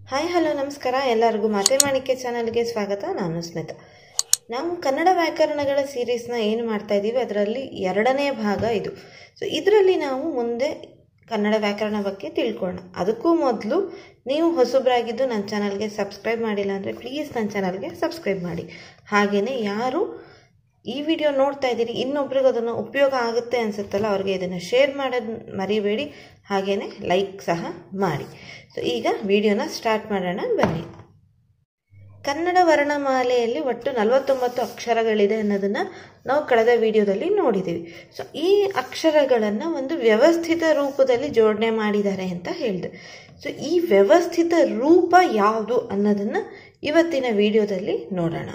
hi hello ನಮಸ್ಕಾರ ಎಲ್ಲರಿಗೂ ಮಾತೆ ಮಾಣಿಕ್ಯ ಚಾನಲ್ಗೆ ಸ್ವಾಗತ ನಾನು ಸ್ಮಿತಾ ನಾವು ಕನ್ನಡ ವ್ಯಾಕರಣಗಳ ಸೀರೀಸ್ನ ಏನು ಮಾಡ್ತಾ ಇದ್ದೀವಿ ಅದರಲ್ಲಿ ಎರಡನೇ ಭಾಗ ಇದು ಸೊ ಇದರಲ್ಲಿ ನಾವು ಮುಂದೆ ಕನ್ನಡ ವ್ಯಾಕರಣ ಬಗ್ಗೆ ತಿಳ್ಕೊಳ್ಳೋಣ ಅದಕ್ಕೂ ಮೊದಲು ನೀವು ಹೊಸಬ್ರಾಗಿದ್ದು ನನ್ನ ಚಾನಲ್ಗೆ ಸಬ್ಸ್ಕ್ರೈಬ್ ಮಾಡಿಲ್ಲ ಅಂದರೆ ಪ್ಲೀಸ್ ನನ್ನ ಚಾನಲ್ಗೆ ಸಬ್ಸ್ಕ್ರೈಬ್ ಮಾಡಿ ಹಾಗೆಯೇ ಯಾರು ಈ ವಿಡಿಯೋ ನೋಡ್ತಾ ಇದ್ದೀರಿ ಇನ್ನೊಬ್ರಿಗೆ ಅದನ್ನು ಉಪಯೋಗ ಆಗುತ್ತೆ ಅನಿಸುತ್ತಲ್ಲ ಅವ್ರಿಗೆ ಇದನ್ನು ಶೇರ್ ಮಾಡೋದು ಮರಿಬೇಡಿ ಹಾಗೆಯೇ ಲೈಕ್ ಸಹ ಮಾಡಿ ಸೊ ಈಗ ವಿಡಿಯೋನ ಸ್ಟಾರ್ಟ್ ಮಾಡೋಣ ಬನ್ನಿ ಕನ್ನಡ ವರ್ಣಮಾಲೆಯಲ್ಲಿ ಒಟ್ಟು ನಲವತ್ತೊಂಬತ್ತು ಅಕ್ಷರಗಳಿದೆ ಅನ್ನೋದನ್ನು ನಾವು ಕಳೆದ ವಿಡಿಯೋದಲ್ಲಿ ನೋಡಿದ್ದೀವಿ ಸೊ ಈ ಅಕ್ಷರಗಳನ್ನು ಒಂದು ವ್ಯವಸ್ಥಿತ ರೂಪದಲ್ಲಿ ಜೋಡಣೆ ಮಾಡಿದ್ದಾರೆ ಅಂತ ಹೇಳಿದೆ ಸೊ ಈ ವ್ಯವಸ್ಥಿತ ರೂಪ ಯಾವುದು ಅನ್ನೋದನ್ನು ಇವತ್ತಿನ ವಿಡಿಯೋದಲ್ಲಿ ನೋಡೋಣ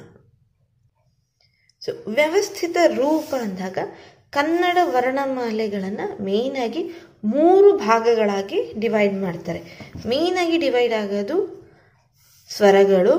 ಸೊ ವ್ಯವಸ್ಥಿತ ರೂಪ ಅಂದಾಗ ಕನ್ನಡ ವರ್ಣಮಾಲೆಗಳನ್ನು ಮೇಯ್ನಾಗಿ ಮೂರು ಭಾಗಗಳಾಗಿ ಡಿವೈಡ್ ಮಾಡ್ತಾರೆ ಮೇಯ್ನಾಗಿ ಡಿವೈಡ್ ಆಗೋದು ಸ್ವರಗಳು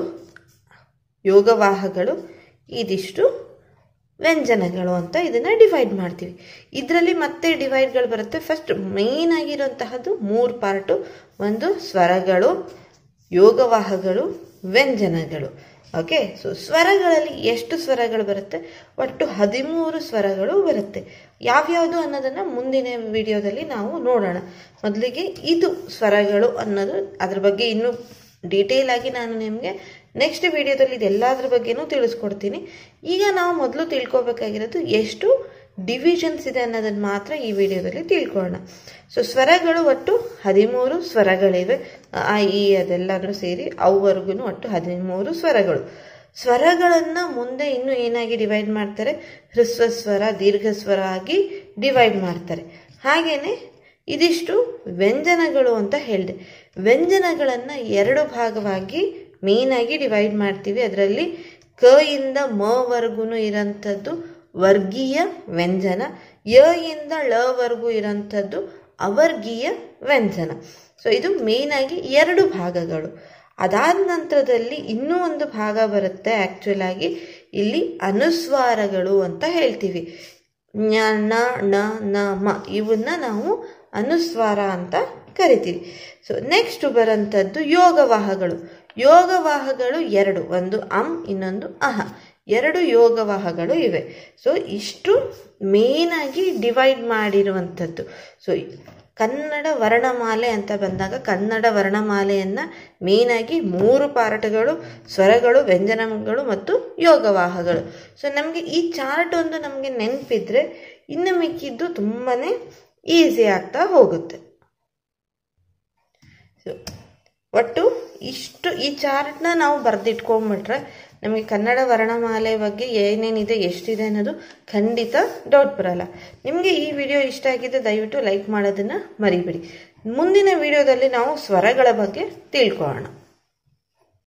ಯೋಗವಾಹಗಳು ಇದಿಷ್ಟು ವ್ಯಂಜನಗಳು ಅಂತ ಇದನ್ನು ಡಿವೈಡ್ ಮಾಡ್ತೀವಿ ಇದರಲ್ಲಿ ಮತ್ತೆ ಡಿವೈಡ್ಗಳು ಬರುತ್ತೆ ಫಸ್ಟ್ ಮೇಯ್ನ್ ಆಗಿರುವಂತಹದ್ದು ಮೂರು ಪಾರ್ಟು ಒಂದು ಸ್ವರಗಳು ಯೋಗವಾಹಗಳು ವ್ಯಂಜನಗಳು ಓಕೆ ಸೊ ಸ್ವರಗಳಲ್ಲಿ ಎಷ್ಟು ಸ್ವರಗಳು ಬರುತ್ತೆ ಒಟ್ಟು ಹದಿಮೂರು ಸ್ವರಗಳು ಬರುತ್ತೆ ಯಾವ್ಯಾವುದು ಅನ್ನೋದನ್ನು ಮುಂದಿನ ವಿಡಿಯೋದಲ್ಲಿ ನಾವು ನೋಡೋಣ ಮೊದಲಿಗೆ ಇದು ಸ್ವರಗಳು ಅನ್ನೋದು ಅದ್ರ ಬಗ್ಗೆ ಇನ್ನೂ ಡೀಟೇಲ್ ಆಗಿ ನಾನು ನಿಮಗೆ ನೆಕ್ಸ್ಟ್ ವಿಡಿಯೋದಲ್ಲಿ ಇದೆಲ್ಲದ್ರ ಬಗ್ಗೆನೂ ತಿಳಿಸ್ಕೊಡ್ತೀನಿ ಈಗ ನಾವು ಮೊದಲು ತಿಳ್ಕೊಬೇಕಾಗಿರೋದು ಎಷ್ಟು ಡಿವಿಷನ್ಸ್ ಇದೆ ಅನ್ನೋದನ್ನು ಮಾತ್ರ ಈ ವಿಡಿಯೋದಲ್ಲಿ ತಿಳ್ಕೊಳ್ಳೋಣ ಸೊ ಸ್ವರಗಳು ಒಟ್ಟು ಹದಿಮೂರು ಸ್ವರಗಳಿವೆ ಆ ಈ ಅದೆಲ್ಲರೂ ಸೇರಿ ಅವುವರೆಗೂ ಒಟ್ಟು ಹದಿಮೂರು ಸ್ವರಗಳು ಸ್ವರಗಳನ್ನು ಮುಂದೆ ಇನ್ನೂ ಏನಾಗಿ ಡಿವೈಡ್ ಮಾಡ್ತಾರೆ ಹ್ರಸ್ವ ಸ್ವರ ದೀರ್ಘ ಸ್ವರ ಆಗಿ ಡಿವೈಡ್ ಮಾಡ್ತಾರೆ ಹಾಗೆಯೇ ಇದಿಷ್ಟು ವ್ಯಂಜನಗಳು ಅಂತ ಹೇಳಿದೆ ವ್ಯಂಜನಗಳನ್ನು ಎರಡು ಭಾಗವಾಗಿ ಮೇಯ್ನಾಗಿ ಡಿವೈಡ್ ಮಾಡ್ತೀವಿ ಅದರಲ್ಲಿ ಕ ಇಂದ ಮವರೆಗೂ ಇರೋಂಥದ್ದು ವರ್ಗೀಯ ವ್ಯಂಜನ ಯ ಇಂದ ಳವರೆಗೂ ಇರೋಂಥದ್ದು ಅವರ್ಗೀಯ ವ್ಯಂಜನ ಸೊ ಇದು ಮೇಯ್ನಾಗಿ ಎರಡು ಭಾಗಗಳು ಅದಾದ ನಂತರದಲ್ಲಿ ಇನ್ನೂ ಒಂದು ಭಾಗ ಬರುತ್ತೆ ಆ್ಯಕ್ಚುಲ್ ಆಗಿ ಇಲ್ಲಿ ಅನುಸ್ವಾರಗಳು ಅಂತ ಹೇಳ್ತೀವಿ ಞ ಣ ಣ ನ ಮ ಇವನ್ನ ನಾವು ಅನುಸ್ವಾರ ಅಂತ ಕರಿತೀವಿ ಸೊ ನೆಕ್ಸ್ಟ್ ಬರೋಂಥದ್ದು ಯೋಗವಾಹಗಳು ಯೋಗವಾಹಗಳು ಎರಡು ಒಂದು ಅಂ ಇನ್ನೊಂದು ಅಹ ಎರಡು ಯೋಗವಾಹಗಳು ಇವೆ ಸೊ ಇಷ್ಟು ಮೇಯ್ನಾಗಿ ಡಿವೈಡ್ ಮಾಡಿರುವಂಥದ್ದು ಸೊ ಕನ್ನಡ ವರ್ಣಮಾಲೆ ಅಂತ ಬಂದಾಗ ಕನ್ನಡ ವರ್ಣಮಾಲೆಯನ್ನು ಮೇಯ್ನಾಗಿ ಮೂರು ಪಾರ್ಟ್ಗಳು ಸ್ವರಗಳು ವ್ಯಂಜನಗಳು ಮತ್ತು ಯೋಗವಾಹಗಳು ಸೊ ನಮಗೆ ಈ ಚಾರ್ಟ್ ಒಂದು ನಮಗೆ ನೆನಪಿದ್ರೆ ಇನ್ನು ಮಿಕ್ಕಿದ್ದು ತುಂಬಾ ಈಸಿ ಆಗ್ತಾ ಹೋಗುತ್ತೆ ಸೊ ಒಟ್ಟು ಇಷ್ಟು ಈ ಚಾರ್ಟ್ನ ನಾವು ಬರೆದಿಟ್ಕೊಂಡ್ಬಿಟ್ರೆ ನಮಗೆ ಕನ್ನಡ ವರ್ಣಮಾಲೆ ಬಗ್ಗೆ ಏನೇನಿದೆ ಎಷ್ಟಿದೆ ಅನ್ನೋದು ಖಂಡಿತ ಡೌಟ್ ಬರಲ್ಲ ನಿಮಗೆ ಈ ವಿಡಿಯೋ ಇಷ್ಟ ಆಗಿದೆ ದಯವಿಟ್ಟು ಲೈಕ್ ಮಾಡೋದನ್ನು ಮರಿಬೇಡಿ ಮುಂದಿನ ವಿಡಿಯೋದಲ್ಲಿ ನಾವು ಸ್ವರಗಳ ಬಗ್ಗೆ ತಿಳ್ಕೊಳ್ಳೋಣ